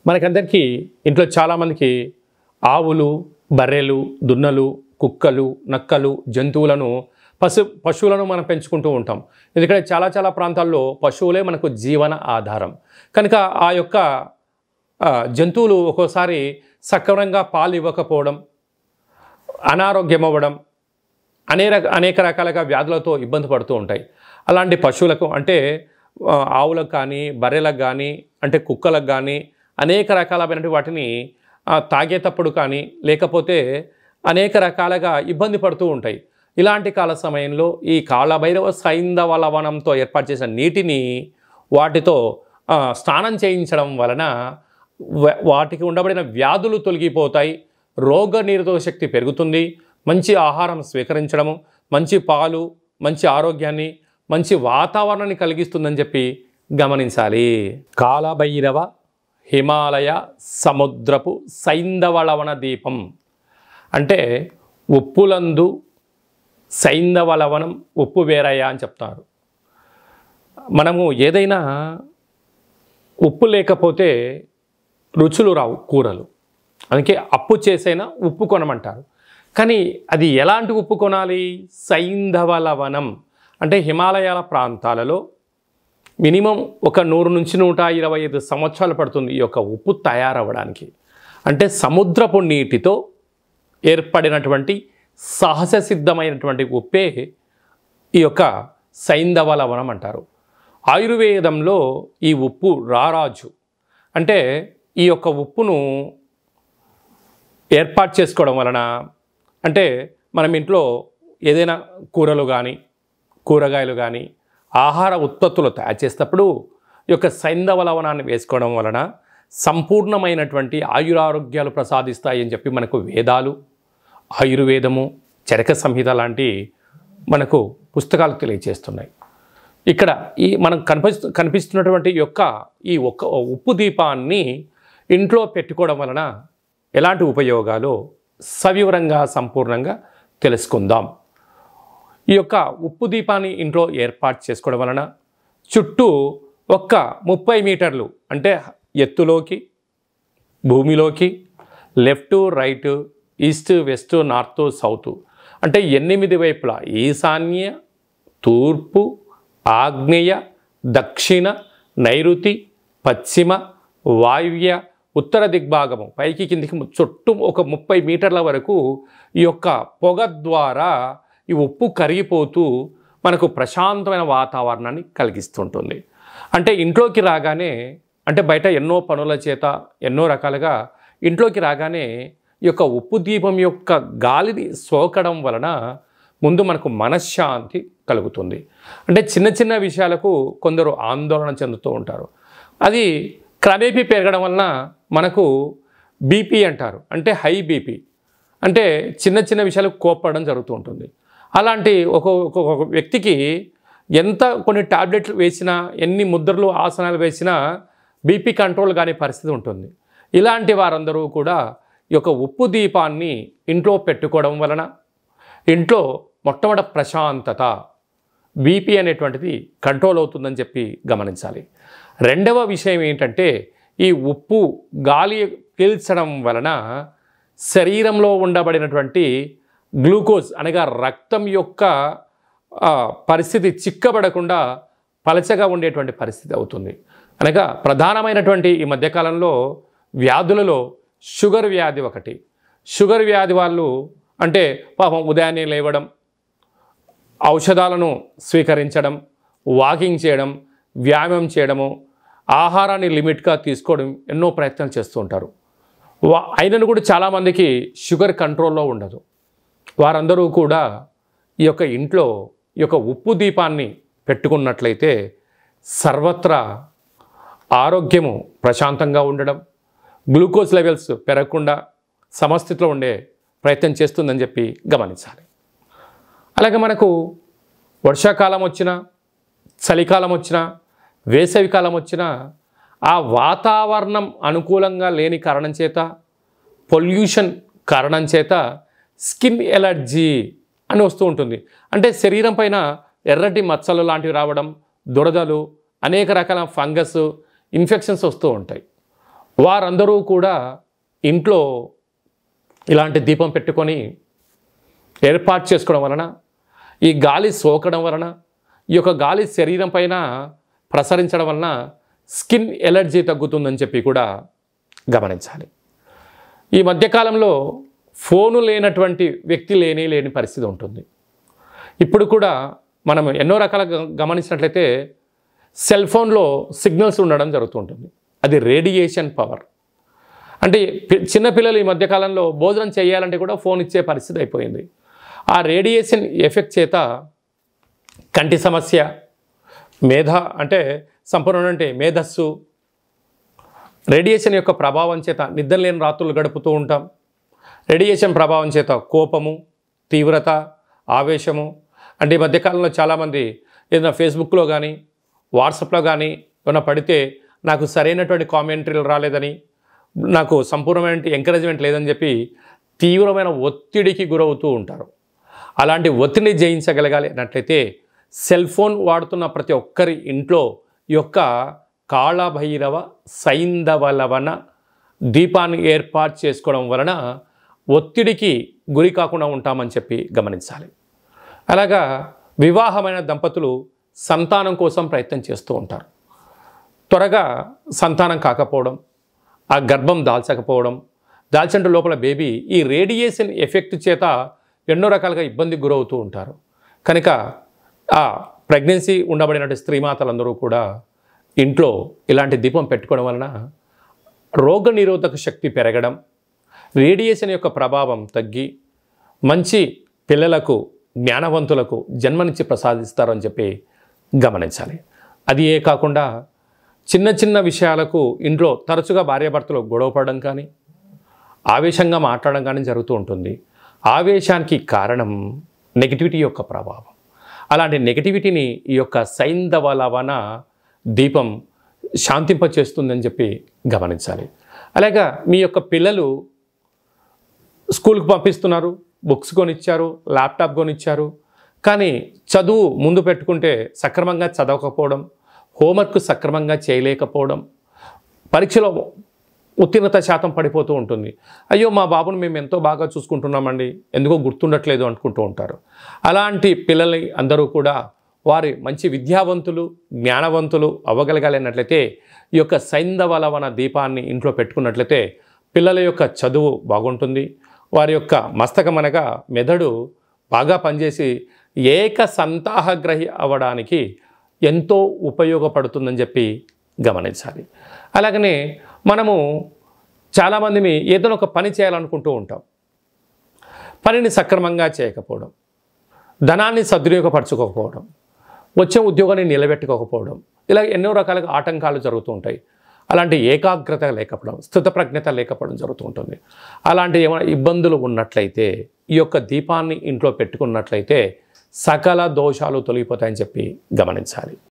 మనకందరికీ ఇంట్లో చాలామందికి ఆవులు బర్రెలు దున్నలు కుక్కలు నక్కలు జంతువులను పశు పశువులను మనం పెంచుకుంటూ ఉంటాం ఎందుకంటే చాలా చాలా ప్రాంతాల్లో పశువులే మనకు జీవన ఆధారం కనుక ఆ యొక్క ఆ, జంతువులు ఒక్కోసారి సక్రమంగా పాలు ఇవ్వకపోవడం అనారోగ్యం అవ్వడం అనేక అనేక రకాలుగా వ్యాధులతో ఇబ్బంది పడుతూ ఉంటాయి అలాంటి పశువులకు అంటే ఆ, ఆవులకు కానీ బర్రెలకు కానీ అంటే కుక్కలకు కానీ అనేక రకాలైనటువంటి వాటిని ఆ, తాగేటప్పుడు కానీ లేకపోతే అనేక రకాలుగా ఇబ్బంది పడుతూ ఉంటాయి ఇలాంటి కాల సమయంలో ఈ కాళభైరవ సైంధవ లవణంతో ఏర్పాటు చేసిన నీటిని వాటితో ఆ, స్నానం చేయించడం వలన వా- వాటికి ఉండబడిన వ్యాధులు తొలగిపోతాయి రోగ నిరోధక శక్తి పెరుగుతుంది మంచి ఆహారం స్వీకరించడము మంచి పాలు మంచి ఆరోగ్యాన్ని మంచి వాతావరణాన్ని కలిగిస్తుందని చెప్పి గమనించాలి కాలభైరవ హిమాలయ సముద్రపు సైంధవలవన దీపం అంటే ఉప్పులందు సైంధవ లవణం ఉప్పు వేరయ్య అని చెప్తారు మనము ఏదైనా ఉప్పు లేకపోతే రుచులు రావు కూరలు అందుకే అప్పు చేసైనా ఉప్పు కొనమంటారు కానీ అది ఎలాంటి ఉప్పు కొనాలి సైంధవ లవణం అంటే హిమాలయాల ప్రాంతాలలో మినిమం ఒక నూరు నుంచి నూట ఇరవై ఐదు సంవత్సరాలు పడుతుంది ఈ యొక్క ఉప్పు తయారవ్వడానికి అంటే సముద్రపు నీటితో ఏర్పడినటువంటి సహజ సిద్ధమైనటువంటి ఉప్పే ఈ యొక్క సైంధవ లవణం అంటారు ఆయుర్వేదంలో ఈ ఉప్పు రారాజు అంటే ఈ యొక్క ఉప్పును ఏర్పాటు చేసుకోవడం వలన అంటే మనం ఇంట్లో ఏదైనా కూరలు కానీ కూరగాయలు కానీ ఆహార ఉత్పత్తులు తయారు చేసేటప్పుడు ఈ యొక్క సైంధవ లవణాన్ని వేసుకోవడం వలన సంపూర్ణమైనటువంటి ఆయురారోగ్యాలు ప్రసాదిస్తాయి అని చెప్పి మనకు వేదాలు ఆయుర్వేదము చరక సంహిత లాంటి మనకు పుస్తకాలు తెలియజేస్తున్నాయి ఇక్కడ ఈ మనం కనిపిస్తు కనిపిస్తున్నటువంటి యొక్క ఈ ఒక్క ఉప్పు దీపాన్ని ఇంట్లో పెట్టుకోవడం వలన ఎలాంటి ఉపయోగాలు సవివరంగా సంపూర్ణంగా తెలుసుకుందాం ఈ యొక్క ఉప్పు దీపాన్ని ఇంట్లో ఏర్పాటు చేసుకోవడం వలన చుట్టూ ఒక్క ముప్పై మీటర్లు అంటే ఎత్తులోకి భూమిలోకి left right east west north south అంటే ఎనిమిది వైపులా ఈశాన్య తూర్పు ఆగ్నేయ దక్షిణ నైరుతి పశ్చిమ వాయువ్య ఉత్తర దిగ్భాగము పైకి కిందికి చుట్టూ ఒక ముప్పై మీటర్ల వరకు ఈ యొక్క పొగ ద్వారా ఈ ఉప్పు కరిగిపోతూ మనకు ప్రశాంతమైన వాతావరణాన్ని కలిగిస్తుంటుంది అంటే ఇంట్లోకి రాగానే అంటే బయట ఎన్నో పనుల చేత ఎన్నో రకాలుగా ఇంట్లోకి రాగానే ఈ యొక్క ఉప్పు దీపం యొక్క గాలిని సోకడం వలన ముందు మనకు మనశ్శాంతి కలుగుతుంది అంటే చిన్న చిన్న విషయాలకు కొందరు ఆందోళన చెందుతూ ఉంటారు అది క్రమేపీ పెరగడం వలన మనకు బీపీ అంటారు అంటే హై బీపీ అంటే చిన్న చిన్న విషయాలకు కోప్పడడం జరుగుతూ ఉంటుంది అలాంటి ఒక ఒక- ఒక వ్యక్తికి ఎంత కొన్ని టాబ్లెట్లు వేసినా ఎన్ని ముద్రలు ఆసనాలు వేసినా బీపీ కంట్రోల్ కాని పరిస్థితి ఉంటుంది ఇలాంటి వారందరూ కూడా ఈ యొక్క ఉప్పు దీపాన్ని ఇంట్లో పెట్టుకోవడం వలన ఇంట్లో మొట్టమొదటి ప్రశాంతత బీపీ అనేటువంటిది కంట్రోల్ అవుతుందని చెప్పి గమనించాలి రెండవ విషయం ఏంటంటే ఈ ఉప్పు గాలి పీల్చడం వలన శరీరంలో ఉండబడినటువంటి గ్లూకోజ్ అనగా రక్తం యొక్క ఆ, పరిస్థితి చిక్కబడకుండా పలచగా ఉండేటువంటి పరిస్థితి అవుతుంది అనగా ప్రధానమైనటువంటి ఈ మధ్యకాలంలో వ్యాధులలో షుగర్ వ్యాధి ఒకటి షుగర్ వ్యాధి వాళ్ళు అంటే పాపం ఉదయాన్నే లేవడం ఔషధాలను స్వీకరించడం వాకింగ్ చేయడం వ్యాయామం చేయడము ఆహారాన్ని లిమిట్గా తీసుకోవడం ఎన్నో ప్రయత్నాలు చేస్తూ ఉంటారు వా అయినను కూడా చాలామందికి షుగర్ కంట్రోల్లో ఉండదు వారందరూ కూడా ఈ యొక్క ఇంట్లో ఈ యొక్క ఉప్పు దీపాన్ని పెట్టుకున్నట్లయితే సర్వత్రా ఆరోగ్యము ప్రశాంతంగా ఉండడం గ్లూకోజ్ లెవెల్స్ పెరగకుండా సమస్థితిలో ఉండే ప్రయత్నం చేస్తుందని చెప్పి గమనించాలి అలాగే మనకు వర్షాకాలం వచ్చినా చలికాలం వచ్చినా వేసవికాలం వచ్చినా ఆ వాతావరణం అనుకూలంగా లేని కారణం చేత పొల్యూషన్ కారణం చేత స్కిన్ ఎలర్జీ అని వస్తూ ఉంటుంది అంటే శరీరం పైన ఎర్రటి మచ్చలు లాంటివి రావడం దురదలు అనేక రకాల ఫంగస్ ఇన్ఫెక్షన్స్ వస్తూ ఉంటాయి వారందరూ కూడా ఇంట్లో ఇలాంటి దీపం పెట్టుకొని ఏర్పాటు చేసుకోవడం వలన ఈ గాలి సోకడం వలన ఈ యొక్క గాలి శరీరం పైన ప్రసరించడం వలన స్కిన్ ఎలర్జీ తగ్గుతుందని చెప్పి కూడా గమనించాలి ఈ మధ్యకాలంలో ఫోను లేనటువంటి వ్యక్తి లేని లేని పరిస్థితి ఉంటుంది ఇప్పుడు కూడా మనం ఎన్నో రకాలుగా గమనించినట్లయితే సెల్ ఫోన్లో సిగ్నల్స్ ఉండడం జరుగుతుంటుంది అది రేడియేషన్ పవర్ అంటే పి- చిన్నపిల్లలు ఈ మధ్యకాలంలో భోజనం చేయాలంటే కూడా ఫోన్ ఇచ్చే పరిస్థితి అయిపోయింది ఆ రేడియేషన్ ఎఫెక్ట్ చేత కంటి సమస్య మేధ అంటే సంపూర్ణ అంటే మేధస్సు రేడియేషన్ యొక్క ప్రభావం చేత నిద్రలేని రాత్రులు గడుపుతూ ఉంటాం రేడియేషన్ ప్రభావం చేత కోపము తీవ్రత ఆవేశము అంటే ఈ మధ్యకాలంలో చాలామంది ఏదైనా ఫేస్బుక్లో కానీ వాట్సాప్లో కానీ ఏమైనా పడితే నాకు సరైనటువంటి కామెంటరీలు రాలేదని నాకు సంపూర్ణమైన ఎంకరేజ్మెంట్ లేదని చెప్పి తీవ్రమైన ఒత్తిడికి గురవుతూ ఉంటారు అలాంటి ఒత్తిడిని జయించగలగాలి అన్నట్లయితే సెల్ ఫోన్ వాడుతున్న ప్రతి ఒక్కరి ఇంట్లో ఈ యొక్క కాళభైరవ సైంధవలవన దీపాన్ని ఏర్పాటు చేసుకోవడం వలన ఒత్తిడికి గురి కాకుండా ఉంటామని చెప్పి గమనించాలి అలాగా వివాహమైన దంపతులు సంతానం కోసం ప్రయత్నం చేస్తూ ఉంటారు త్వరగా సంతానం కాకపోవడం ఆ గర్భం దాల్చకపోవడం దాల్చంటే లోపల బేబీ ఈ రేడియేషన్ ఎఫెక్ట్ చేత ఎన్నో రకాలుగా ఇబ్బందికి గురవుతూ ఉంటారు కనుక ఆ ప్రెగ్నెన్సీ ఉండబడినటువంటి స్త్రీమాతలందరూ కూడా ఇంట్లో ఇలాంటి దీపం పెట్టుకోవడం వలన రోగ నిరోధక శక్తి పెరగడం రేడియేషన్ యొక్క ప్రభావం తగ్గి మంచి పిల్లలకు జ్ఞానవంతులకు జన్మనిచ్చి ప్రసాదిస్తారని చెప్పి గమనించాలి అది ఏ కాకుండా చిన్న చిన్న విషయాలకు ఇంట్లో తరచుగా భార్యాభర్తలు గొడవపడడం కానీ ఆవేశంగా మాట్లాడడం కానీ జరుగుతూ ఉంటుంది ఆవేశానికి కారణం నెగిటివిటీ యొక్క ప్రభావం అలాంటి నెగిటివిటీని ఈ యొక్క సైంధవ లవణ దీపం శాంతింపచేస్తుందని చెప్పి గమనించాలి అలాగా మీ యొక్క పిల్లలు స్కూల్కి పంపిస్తున్నారు బుక్స్ కొనిచ్చారు ల్యాప్టాప్ కొనిచ్చారు కానీ చదువు ముందు పెట్టుకుంటే సక్రమంగా చదవకపోవడం హోంవర్క్ సక్రమంగా చేయలేకపోవడం పరీక్షలో ఉత్తీర్ణత శాతం పడిపోతూ ఉంటుంది అయ్యో మా బాబును మేము ఎంతో బాగా చూసుకుంటున్నామండి ఎందుకో గుర్తుండట్లేదు అనుకుంటూ ఉంటారు అలాంటి పిల్లల్ని అందరూ కూడా వారి మంచి విద్యావంతులు జ్ఞానవంతులు అవ్వగలగాలన్నట్లయితే ఈ యొక్క సైంధవలవన దీపాన్ని ఇంట్లో పెట్టుకున్నట్లయితే పిల్లల యొక్క చదువు బాగుంటుంది వారి యొక్క మస్తకం అనగా మెదడు బాగా పనిచేసి ఏక సంతాహగ్రహి అవ్వడానికి ఎంతో ఉపయోగపడుతుందని చెప్పి గమనించాలి అలాగనే మనము చాలామంది ఏదైనా ఒక పని చేయాలనుకుంటూ ఉంటాం పనిని సక్రమంగా చేయకపోవడం ధనాన్ని సద్వినియోగపరచుకోకపోవడం వచ్చే ఉద్యోగాన్ని నిలబెట్టుకోకపోవడం ఇలా ఎన్నో రకాలుగా ఆటంకాలు జరుగుతూ ఉంటాయి అలాంటి ఏకాగ్రత లేకపోవడం స్థితప్రజ్ఞత లేకపోవడం జరుగుతూ ఉంటుంది అలాంటి ఏమైనా ఇబ్బందులు ఉన్నట్లయితే ఈ యొక్క దీపాన్ని ఇంట్లో పెట్టుకున్నట్లయితే సకల దోషాలు తొలగిపోతాయని చెప్పి గమనించాలి